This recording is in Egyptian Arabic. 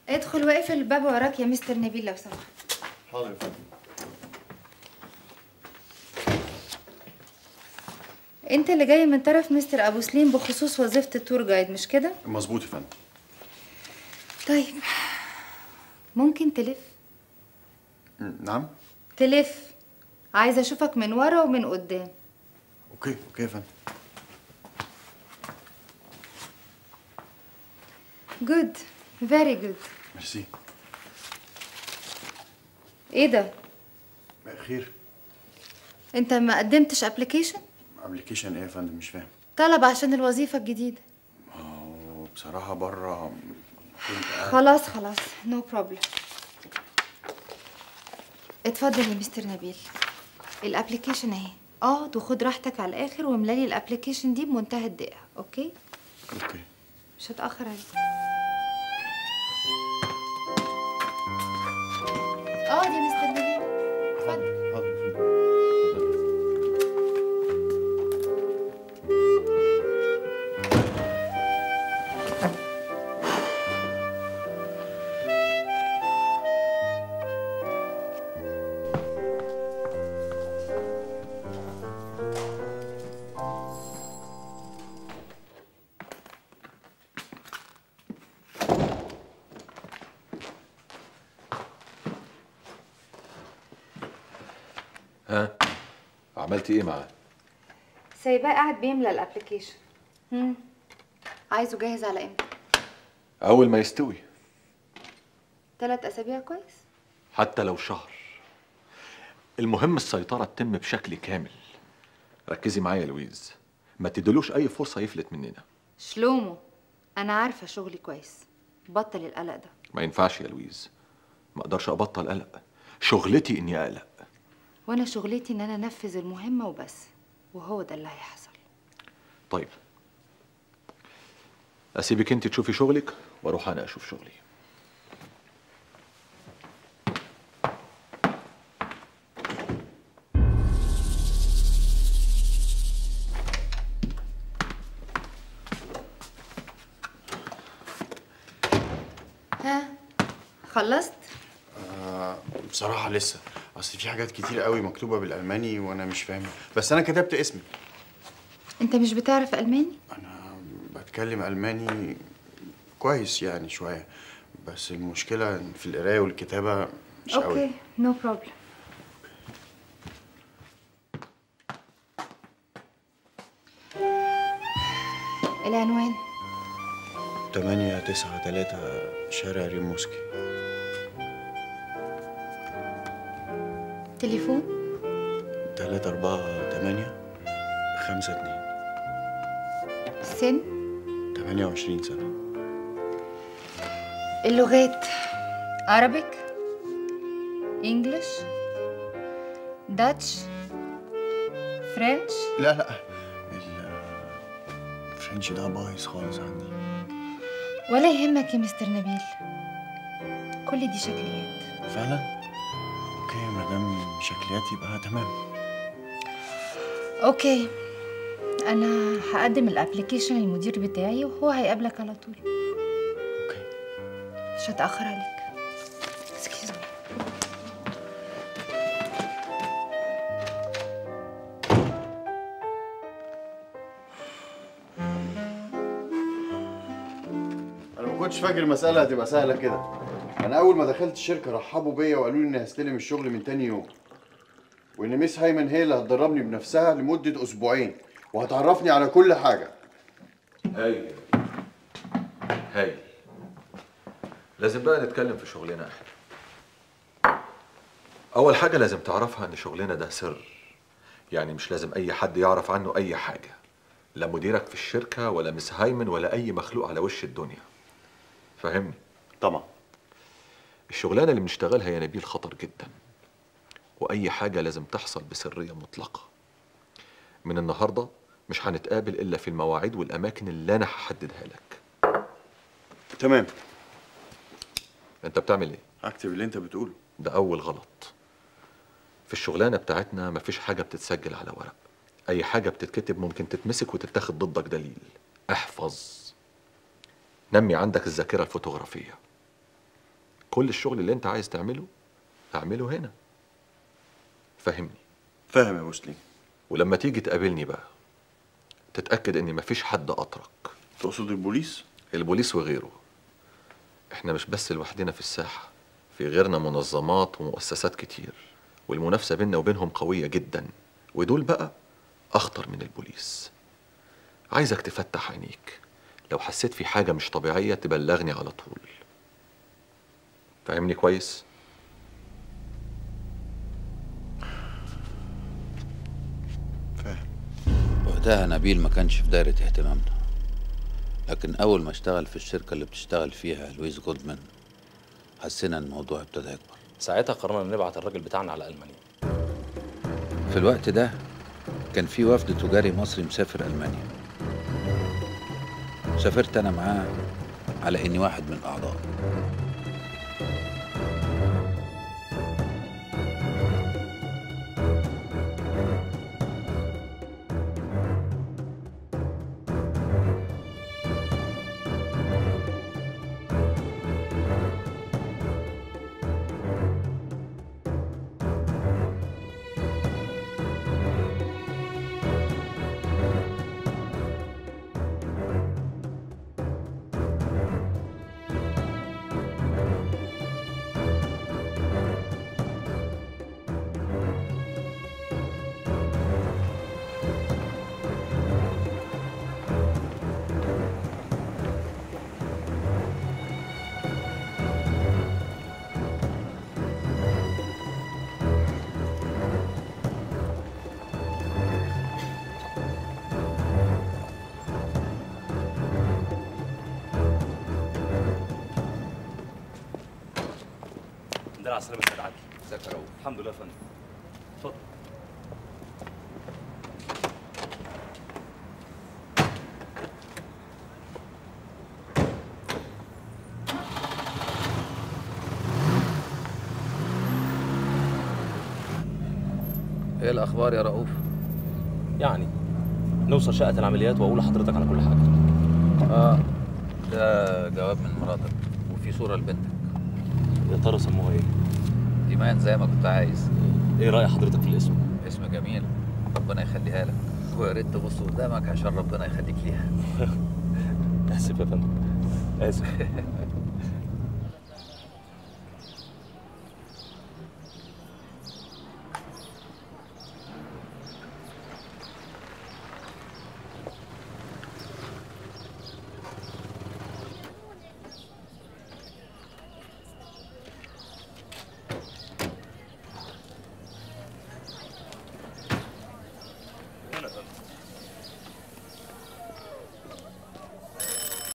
ادخل واقفل الباب وراك يا مستر نبيل لو سمحت حاضر يا فندم انت اللي جاي من طرف مستر ابو سليم بخصوص وظيفه التور جايد مش كده مظبوط يا فندم طيب ممكن تلف م، نعم تلف عايزه اشوفك من ورا ومن قدام اوكي اوكي يا فندم جود فيري جود ميرسي ايه ده خير انت ما قدمتش ابلكيشن ابلكيشن ايه يا فندم مش فاهم طلب عشان الوظيفه الجديده هو بصراحه بره كنت قاعد- خلاص خلاص نو بروبلم اتفضل يا مستر نبيل الابلكيشن اهي اقعد وخد راحتك على الاخر واملالي الابلكيشن دي بمنتهى الدقه اوكي اوكي مش هتاخر عليك اقعد يا مستر نبيل اتفضل حاضر يا فندم. ها عملتي ايه معاه سايباه قاعد بيملى الابلكيشن هم عايزه جاهز على امتى اول ما يستوي ثلاث اسابيع كويس حتى لو شهر المهم السيطرة تتم بشكل كامل ركزي معايا يا لويز ما تدلوش اي فرصة يفلت مننا شلومو انا عارفه شغلي كويس بطل القلق ده ما ينفعش يا لويز ما اقدرش ابطل قلق شغلتي اني اقلق وانا شغلتي ان انا انفذ المهمه وبس وهو ده اللي هيحصل طيب اسيبك انت تشوفي شغلك واروح انا اشوف شغلي ها خلصت آه بصراحه لسه اصل في حاجات كتير قوي مكتوبه بالالماني وانا مش فاهمها بس انا كتبت اسمي انت مش بتعرف الماني انا بتكلم الماني كويس يعني شويه بس المشكله إن في القرايه والكتابه مش قوي اوكي نو بروبلم العنوان 8 9 3 شارع ريموسكي تليفون 3 4 8 5 2 سن 28 سنه اللغات عربيك انجلش داتش فرنش لا لا ال- الفرنش ده بايظ خالص عندي ولا يهمك يا مستر نبيل كل دي شكليات فعلا اوكي ما دام شكليات يبقى تمام اوكي انا هقدم الابلكيشن للمدير بتاعي وهو هيقابلك على طول اوكي مش هتاخر عليك Excuse me. انا ما كنتش فاكر المساله هتبقى سهله كده انا اول ما دخلت الشركه رحبوا بيا وقالوا لي اني هستلم الشغل من تاني يوم وان ميس هايمن هي اللي هتدربني بنفسها لمده اسبوعين وهتعرفني على كل حاجه هايل هايل لازم بقى نتكلم في شغلنا احنا اول حاجه لازم تعرفها ان شغلنا ده سر يعني مش لازم اي حد يعرف عنه اي حاجه لا مديرك في الشركه ولا مس هايمن ولا اي مخلوق على وش الدنيا فهمني طبعا الشغلانه اللي بنشتغلها يا نبيل خطر جدا واي حاجه لازم تحصل بسريه مطلقه من النهارده مش هنتقابل الا في المواعيد والاماكن اللي انا هحددها لك تمام انت بتعمل ايه هكتب اللي انت بتقوله ده اول غلط في الشغلانه بتاعتنا مفيش حاجه بتتسجل على ورق اي حاجه بتتكتب ممكن تتمسك وتتاخد ضدك دليل احفظ نمي عندك الذاكره الفوتوغرافيه كل الشغل اللي انت عايز تعمله اعمله هنا فهمني فاهم يا مسلم ولما تيجي تقابلني بقى تتأكد ان مفيش حد أطرق تقصد البوليس البوليس وغيره احنا مش بس لوحدنا في الساحة في غيرنا منظمات ومؤسسات كتير والمنافسة بيننا وبينهم قوية جدا ودول بقى أخطر من البوليس عايزك تفتح عينيك لو حسيت في حاجة مش طبيعية تبلغني على طول فاهمني كويس؟ فاهم وقتها نبيل ما كانش في دايرة اهتمامنا لكن أول ما اشتغل في الشركة اللي بتشتغل فيها لويس جولدمان حسينا إن الموضوع ابتدى يكبر ساعتها قررنا نبعت الراجل بتاعنا على المانيا في الوقت ده كان في وفد تجاري مصري مسافر ألمانيا سافرت أنا معاه على إني واحد من أعضائه ده على السلامة يا سيد عادل ازيك يا رؤوف الحمد لله يا فندم اتفضل إيه الأخبار يا رؤوف؟ يعني نوصل شقة العمليات وأقول لحضرتك على كل حاجة آه ده جواب من مراتك وفي صورة لبنتك يا ترى سموها إيه؟ إيمان زي ما كنت عايز إيه رأي حضرتك في الاسم؟ اسم جميل ربنا يخليها لك ويا ريت تبص قدامك عشان ربنا يخليك ليها آسف يا فندم آسف